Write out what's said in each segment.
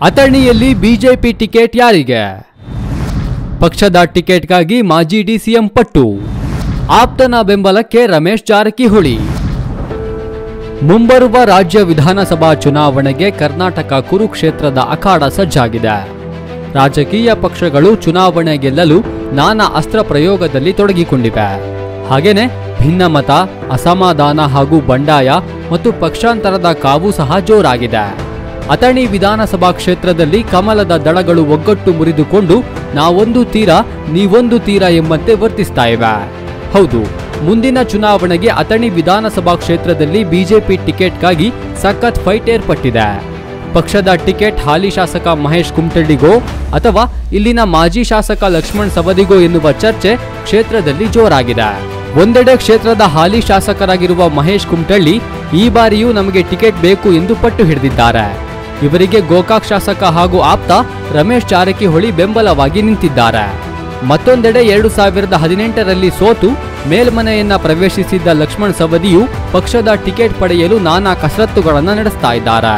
ಅಥಣಿಯಲ್ಲಿ BJP ticket ಯಾರಿಗೆ ಪಕ್ಷದ ಟಿಕೆಟ್ಗಾಗಿ ಮಾಜಿ ಡಿಸಿಎಂ ಪಟ್ಟು ಆಪ್ತನ ಬೆಂಬಲಕ್ಕೆ ರಮೇಶ್ ಜಾರಕಿಹೊಳಿ ಮುಂಬರುವ ರಾಜ್ಯ ವಿಧಾನಸಭಾ ಚುನಾವಣೆಗೆ ಕರ್ನಾಟಕ ಕುರುಕ್ಷೇತ್ರದ ಅಖಾಡ ಸಜ್ಜಾಗಿದೆ ರಾಜಕೀಯ ಪಕ್ಷಗಳು ಚುನಾವಣೆ ಗೆಲ್ಲಲು ನಾನಾ ಅಸ್ತ್ರ ಪ್ರಯೋಗದಲ್ಲಿ ತೊಡಗಿಕೊಂಡಿವೆ ಹಾಗೇನೆ ಭಿನ್ನಮತ ಅಸಮಾಧಾನ ಹಾಗೂ ಬಂಡಾಯ ಮತ್ತು ಪಕ್ಷಾಂತರದ ಕಾವು ಸಹ ಜೋರಾಗಿದೆ ಅಥಣಿ ವಿಧಾನಸಭಾ ಕ್ಷೇತ್ರದಲ್ಲಿ ಕಮಲದ ದಳಗಳು ಒಗ್ಗಟ್ಟು ಮುರಿದುಕೊಂಡು ನಾವೊಂದು ತೀರ ನೀವೊಂದು ತೀರ ಎಂಬಂತೆ ವರ್ತಿಸ್ತಾ ಇವೆ ಹೌದು ಮುಂದಿನ ಚುನಾವಣೆಗೆ ಅಥಣಿ ವಿಧಾನಸಭಾ ಕ್ಷೇತ್ರದಲ್ಲಿ ಬಿಜೆಪಿ ಟಿಕೆಟ್ಗಾಗಿ ಸಖತ್ ಫೈಟ್ ಏರ್ಪಟ್ಟಿದೆ ಪಕ್ಷದ ಟಿಕೆಟ್ ಹಾಲಿ ಶಾಸಕ ಮಹೇಶ್ ಕುಮಟಳ್ಳಿಗೋ ಅಥವಾ ಇಲ್ಲಿನ ಮಾಜಿ ಶಾಸಕ ಲಕ್ಷ್ಮಣ್ ಸವದಿಗೋ ಎನ್ನುವ ಚರ್ಚೆ ಕ್ಷೇತ್ರದಲ್ಲಿ ಜೋರಾಗಿದೆ ಒಂದೆಡೆ ಕ್ಷೇತ್ರದ ಹಾಲಿ ಶಾಸಕರಾಗಿರುವ ಮಹೇಶ್ ಕುಮಟಳ್ಳಿ ಈ ಬಾರಿಯೂ ನಮಗೆ ಟಿಕೆಟ್ ಬೇಕು ಎಂದು ಪಟ್ಟು ಹಿಡಿದಿದ್ದಾರೆ ಇವರಿಗೆ ಗೋಕಾಕ್ ಶಾಸಕ ಹಾಗೂ ಆಪ್ತ ರಮೇಶ್ ಜಾರಕಿಹೊಳಿ ಬೆಂಬಲವಾಗಿ ನಿಂತಿದ್ದಾರೆ ಮತ್ತೊಂದೆಡೆ ಎರಡು ಸಾವಿರದ ಹದಿನೆಂಟರಲ್ಲಿ ಸೋತು ಮೇಲ್ಮನೆಯನ್ನ ಪ್ರವೇಶಿಸಿದ್ದ ಲಕ್ಷ್ಮಣ್ ಸವದಿಯು ಪಕ್ಷದ ಟಿಕೆಟ್ ಪಡೆಯಲು ನಾನಾ ಕಸರತ್ತುಗಳನ್ನು ನಡೆಸ್ತಾ ಇದ್ದಾರೆ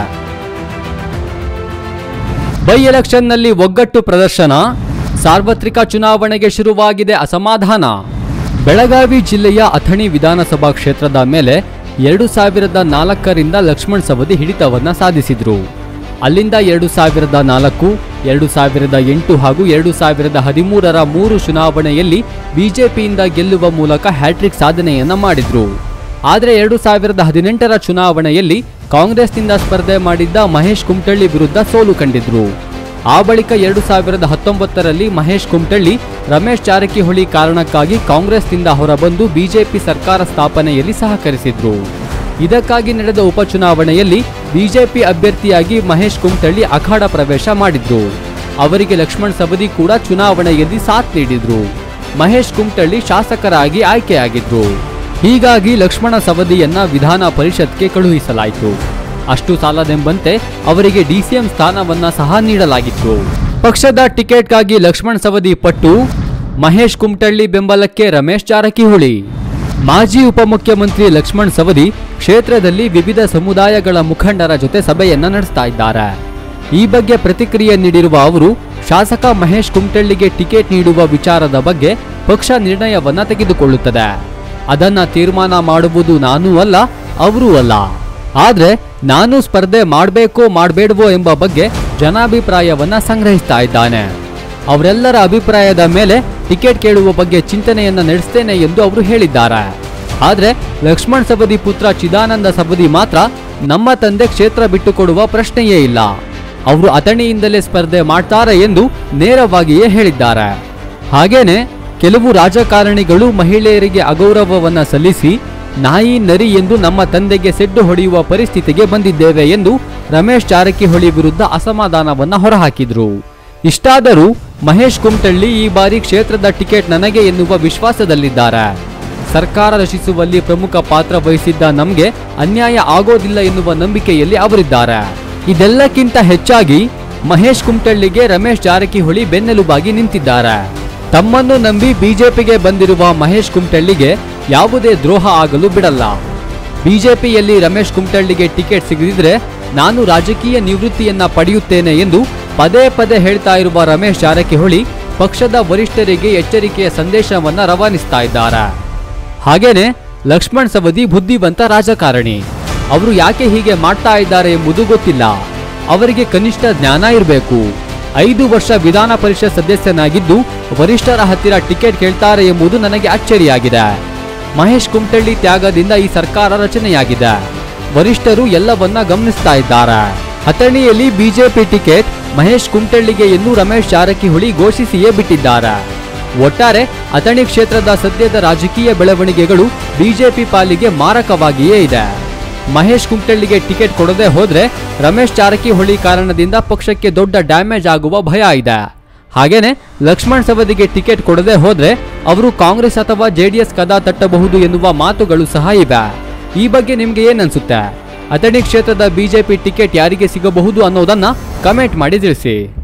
ಬೈ ಎಲೆಕ್ಷನ್ನಲ್ಲಿ ಒಗ್ಗಟ್ಟು ಪ್ರದರ್ಶನ ಸಾರ್ವತ್ರಿಕ ಚುನಾವಣೆಗೆ ಶುರುವಾಗಿದೆ ಅಸಮಾಧಾನ ಬೆಳಗಾವಿ ಜಿಲ್ಲೆಯ ಅಥಣಿ ವಿಧಾನಸಭಾ ಕ್ಷೇತ್ರದ ಮೇಲೆ ಎರಡು ಸಾವಿರದ ನಾಲ್ಕರಿಂದ ಲಕ್ಷ್ಮಣ್ ಸವದಿ ಹಿಡಿತವನ್ನ ಸಾಧಿಸಿದ್ರು ಅಲ್ಲಿಂದ ಎರಡು ಸಾವಿರದ ನಾಲ್ಕು ಎರಡು ಸಾವಿರದ ಎಂಟು ಹಾಗೂ ಎರಡು ಸಾವಿರದ ಹದಿಮೂರರ ಮೂರು ಚುನಾವಣೆಯಲ್ಲಿ ಬಿಜೆಪಿಯಿಂದ ಗೆಲ್ಲುವ ಮೂಲಕ ಹ್ಯಾಟ್ರಿಕ್ ಸಾಧನೆಯನ್ನ ಮಾಡಿದ್ರು ಆದರೆ ಎರಡು ಸಾವಿರದ ಹದಿನೆಂಟರ ಚುನಾವಣೆಯಲ್ಲಿ ಕಾಂಗ್ರೆಸ್ನಿಂದ ಸ್ಪರ್ಧೆ ಮಾಡಿದ್ದ ಮಹೇಶ್ ಕುಮಟಳ್ಳಿ ವಿರುದ್ಧ ಸೋಲು ಕಂಡಿದ್ರು ಆ ಬಳಿಕ ಎರಡು ಸಾವಿರದ ಹತ್ತೊಂಬತ್ತರಲ್ಲಿ ಮಹೇಶ್ ಕುಮಟಳ್ಳಿ ರಮೇಶ್ ಜಾರಕಿಹೊಳಿ ಕಾರಣಕ್ಕಾಗಿ ಕಾಂಗ್ರೆಸ್ನಿಂದ ಹೊರಬಂದು ಬಿಜೆಪಿ ಸರ್ಕಾರ ಸ್ಥಾಪನೆಯಲ್ಲಿ ಸಹಕರಿಸಿದ್ರು ಇದಕ್ಕಾಗಿ ನಡೆದ ಉಪಚುನಾವಣೆಯಲ್ಲಿ ಬಿಜೆಪಿ ಅಭ್ಯರ್ಥಿಯಾಗಿ ಮಹೇಶ್ ಕುಮಟಳ್ಳಿ ಅಖಾಡ ಪ್ರವೇಶ ಮಾಡಿದ್ರು ಅವರಿಗೆ ಲಕ್ಷ್ಮಣ್ ಸವದಿ ಕೂಡ ಚುನಾವಣೆಯಲ್ಲಿ ಸಾಥ್ ನೀಡಿದ್ರು ಮಹೇಶ್ ಕುಮಟಳ್ಳಿ ಶಾಸಕರಾಗಿ ಆಯ್ಕೆಯಾಗಿದ್ರು ಹೀಗಾಗಿ ಲಕ್ಷ್ಮಣ ಸವದಿಯನ್ನ ವಿಧಾನ ಪರಿಷತ್ಗೆ ಕಳುಹಿಸಲಾಯಿತು ಅಷ್ಟು ಸಾಲದೆಂಬಂತೆ ಅವರಿಗೆ ಡಿಸಿಎಂ ಸ್ಥಾನವನ್ನ ಸಹ ನೀಡಲಾಗಿತ್ತು ಪಕ್ಷದ ಟಿಕೆಟ್ಗಾಗಿ ಲಕ್ಷ್ಮಣ್ ಸವದಿ ಪಟ್ಟು ಮಹೇಶ್ ಕುಮಟಳ್ಳಿ ಬೆಂಬಲಕ್ಕೆ ರಮೇಶ್ ಜಾರಕಿಹೊಳಿ ಮಾಜಿ ಉಪಮುಖ್ಯಮಂತ್ರಿ ಲಕ್ಷ್ಮಣ್ ಸವದಿ ಕ್ಷೇತ್ರದಲ್ಲಿ ವಿವಿಧ ಸಮುದಾಯಗಳ ಮುಖಂಡರ ಜೊತೆ ಸಭೆಯನ್ನ ನಡೆಸ್ತಾ ಇದ್ದಾರೆ ಈ ಬಗ್ಗೆ ಪ್ರತಿಕ್ರಿಯೆ ನೀಡಿರುವ ಅವರು ಶಾಸಕ ಮಹೇಶ್ ಕುಮಟಳ್ಳಿಗೆ ಟಿಕೆಟ್ ನೀಡುವ ವಿಚಾರದ ಬಗ್ಗೆ ಪಕ್ಷ ನಿರ್ಣಯವನ್ನ ತೆಗೆದುಕೊಳ್ಳುತ್ತದೆ ಅದನ್ನ ತೀರ್ಮಾನ ಮಾಡುವುದು ನಾನೂ ಅಲ್ಲ ಅವರೂ ಅಲ್ಲ ಆದ್ರೆ ನಾನು ಸ್ಪರ್ಧೆ ಮಾಡಬೇಕೋ ಮಾಡಬೇಡವೋ ಎಂಬ ಬಗ್ಗೆ ಜನಾಭಿಪ್ರಾಯವನ್ನ ಸಂಗ್ರಹಿಸ್ತಾ ಇದ್ದಾನೆ ಅವರೆಲ್ಲರ ಅಭಿಪ್ರಾಯದ ಮೇಲೆ ಟಿಕೆಟ್ ಕೇಳುವ ಬಗ್ಗೆ ಚಿಂತನೆಯನ್ನ ನಡೆಸ್ತೇನೆ ಎಂದು ಅವರು ಹೇಳಿದ್ದಾರೆ ಆದ್ರೆ ಲಕ್ಷ್ಮಣ್ ಸವದಿ ಪುತ್ರ ಚಿದಾನಂದ ಸವದಿ ಮಾತ್ರ ನಮ್ಮ ತಂದೆ ಕ್ಷೇತ್ರ ಬಿಟ್ಟುಕೊಡುವ ಪ್ರಶ್ನೆಯೇ ಇಲ್ಲ ಅವರು ಅಥಣಿಯಿಂದಲೇ ಸ್ಪರ್ಧೆ ಮಾಡ್ತಾರೆ ಎಂದು ನೇರವಾಗಿಯೇ ಹೇಳಿದ್ದಾರೆ ಹಾಗೇನೆ ಕೆಲವು ರಾಜಕಾರಣಿಗಳು ಮಹಿಳೆಯರಿಗೆ ಅಗೌರವವನ್ನ ಸಲ್ಲಿಸಿ ನಾಯಿ ನರಿ ಎಂದು ನಮ್ಮ ತಂದೆಗೆ ಸೆಡ್ಡು ಹೊಡೆಯುವ ಪರಿಸ್ಥಿತಿಗೆ ಬಂದಿದ್ದೇವೆ ಎಂದು ರಮೇಶ್ ಜಾರಕಿಹೊಳಿ ವಿರುದ್ಧ ಅಸಮಾಧಾನವನ್ನ ಹೊರಹಾಕಿದ್ರು ಇಷ್ಟಾದರೂ ಮಹೇಶ್ ಕುಮಟಳ್ಳಿ ಈ ಬಾರಿ ಕ್ಷೇತ್ರದ ಟಿಕೆಟ್ ನನಗೆ ಎನ್ನುವ ವಿಶ್ವಾಸದಲ್ಲಿದ್ದಾರೆ ಸರ್ಕಾರ ರಚಿಸುವಲ್ಲಿ ಪ್ರಮುಖ ಪಾತ್ರ ವಹಿಸಿದ್ದ ನಮಗೆ ಅನ್ಯಾಯ ಆಗೋದಿಲ್ಲ ಎನ್ನುವ ನಂಬಿಕೆಯಲ್ಲಿ ಅವರಿದ್ದಾರೆ ಇದೆಲ್ಲಕ್ಕಿಂತ ಹೆಚ್ಚಾಗಿ ಮಹೇಶ್ ಕುಮಟಳ್ಳಿಗೆ ರಮೇಶ್ ಜಾರಕಿಹೊಳಿ ಬೆನ್ನೆಲುಬಾಗಿ ನಿಂತಿದ್ದಾರೆ ತಮ್ಮನ್ನು ನಂಬಿ ಬಿಜೆಪಿಗೆ ಬಂದಿರುವ ಮಹೇಶ್ ಕುಮಟಳ್ಳಿಗೆ ಯಾವುದೇ ದ್ರೋಹ ಆಗಲು ಬಿಡಲ್ಲ ಬಿಜೆಪಿಯಲ್ಲಿ ರಮೇಶ್ ಕುಮಟಳ್ಳಿಗೆ ಟಿಕೆಟ್ ಸಿಗದಿದ್ರೆ ನಾನು ರಾಜಕೀಯ ನಿವೃತ್ತಿಯನ್ನ ಪಡೆಯುತ್ತೇನೆ ಎಂದು ಪದೇ ಪದೇ ಹೇಳ್ತಾ ಇರುವ ರಮೇಶ್ ಜಾರಕಿಹೊಳಿ ಪಕ್ಷದ ವರಿಷ್ಠರಿಗೆ ಎಚ್ಚರಿಕೆಯ ಸಂದೇಶವನ್ನ ರವಾನಿಸ್ತಾ ಇದ್ದಾರೆ ಹಾಗೇನೆ ಲಕ್ಷ್ಮಣ್ ಸವದಿ ಬುದ್ಧಿವಂತ ರಾಜಕಾರಣಿ ಅವರು ಯಾಕೆ ಹೀಗೆ ಮಾಡ್ತಾ ಇದ್ದಾರೆ ಎಂಬುದು ಗೊತ್ತಿಲ್ಲ ಅವರಿಗೆ ಕನಿಷ್ಠ ಜ್ಞಾನ ಇರಬೇಕು ಐದು ವರ್ಷ ವಿಧಾನ ಪರಿಷತ್ ಸದಸ್ಯನಾಗಿದ್ದು ವರಿಷ್ಠರ ಹತ್ತಿರ ಟಿಕೆಟ್ ಕೇಳ್ತಾರೆ ಎಂಬುದು ನನಗೆ ಅಚ್ಚರಿಯಾಗಿದೆ ಮಹೇಶ್ ಕುಮಟಳ್ಳಿ ತ್ಯಾಗದಿಂದ ಈ ಸರ್ಕಾರ ರಚನೆಯಾಗಿದೆ ವರಿಷ್ಠರು ಎಲ್ಲವನ್ನ ಗಮನಿಸ್ತಾ ಇದ್ದಾರೆ ಅಥಣಿಯಲ್ಲಿ ಬಿಜೆಪಿ ಟಿಕೆಟ್ ಮಹೇಶ್ ಕುಮಟಳ್ಳಿಗೆ ಎಂದು ರಮೇಶ್ ಜಾರಕಿಹೊಳಿ ಘೋಷಿಸಿಯೇ ಬಿಟ್ಟಿದ್ದಾರೆ ಒಟ್ಟಾರೆ ಅಥಣಿ ಕ್ಷೇತ್ರದ ಸದ್ಯದ ರಾಜಕೀಯ ಬೆಳವಣಿಗೆಗಳು ಬಿಜೆಪಿ ಪಾಲಿಗೆ ಮಾರಕವಾಗಿಯೇ ಇದೆ ಮಹೇಶ್ ಕುಮಟಳ್ಳಿಗೆ ಟಿಕೆಟ್ ಕೊಡದೆ ಹೋದ್ರೆ ರಮೇಶ್ ಜಾರಕಿಹೊಳಿ ಕಾರಣದಿಂದ ಪಕ್ಷಕ್ಕೆ ದೊಡ್ಡ ಡ್ಯಾಮೇಜ್ ಆಗುವ ಭಯ ಇದೆ ಹಾಗೇನೆ ಲಕ್ಷ್ಮಣ್ ಸವದಿಗೆ ಟಿಕೆಟ್ ಕೊಡದೆ ಹೋದ್ರೆ ಅವರು ಕಾಂಗ್ರೆಸ್ ಅಥವಾ ಜೆಡಿಎಸ್ ಕದ ತಟ್ಟಬಹುದು ಎನ್ನುವ ಮಾತುಗಳು ಸಹ ಇವೆ ಈ ಬಗ್ಗೆ ನಿಮ್ಗೆ ಏನನ್ಸುತ್ತೆ ಅಥಣಿ ಕ್ಷೇತ್ರದ ಬಿಜೆಪಿ ಟಿಕೆಟ್ ಯಾರಿಗೆ ಸಿಗಬಹುದು ಅನ್ನೋದನ್ನ ಕಮೆಂಟ್ ಮಾಡಿ ತಿಳಿಸಿ